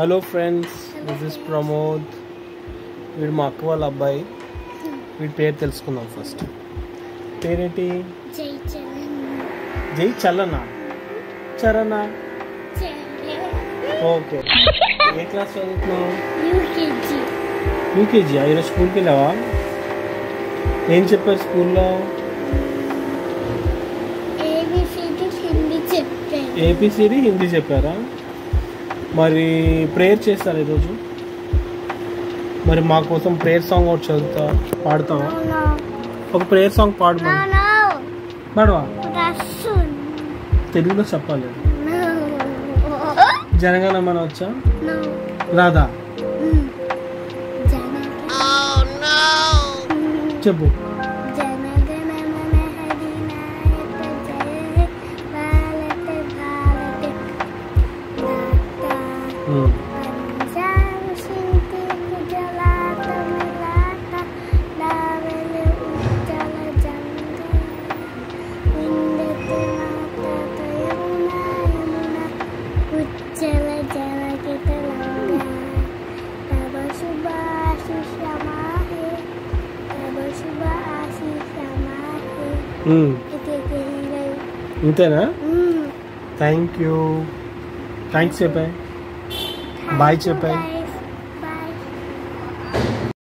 Hello friends this is Pramod వీడు మా అక్క వాళ్ళ అబ్బాయి వీడి పేరు తెలుసుకుందాం ఫస్ట్ పేరేంటి జై చరణ్ జై చల్లనా చరణా ఓకే ఏ క్లాస్ చదువుతున్నావు యూకేజీ యూకేజీ ఈరోజు స్కూల్కి వెళ్ళావా ఏం చెప్పారు స్కూల్లో ఏబిసిడి హిందీ చెప్పాను ఏపీసీడీ హిందీ చెప్పారా మరి ప్రేయర్ చేస్తారు ఈరోజు మరి మా కోసం ప్రేయర్ సాంగ్ ఒకటి చదువుతా పాడుతావా ఒక ప్రేయర్ సాంగ్ పాడు No, మరి. no, పాడవా Rasun. తెలుగులో చెప్పాలి No. జనగణ మన వచ్చా No. రాదా Mm. Jana. Oh no. చెప్పు జన గణ మన హరినాయక జయ భారత భారత నాట ఉమ్. పంజాబ్ సింతి గుజరాత మరాఠ దావెల ఉజ్జల జంగ విందతి మాత యమున యమున ఉజ్జల జలకిత లంగ తవ శుభ ఆశీష మాహే తవ శుభ ఆశీష మాహే ఉమ్. ఇది గిరి ఇంతేనా థ్యాంక్ యూ థ్యాంక్స్ చెప్పాయి బాయ్ చెప్పాయి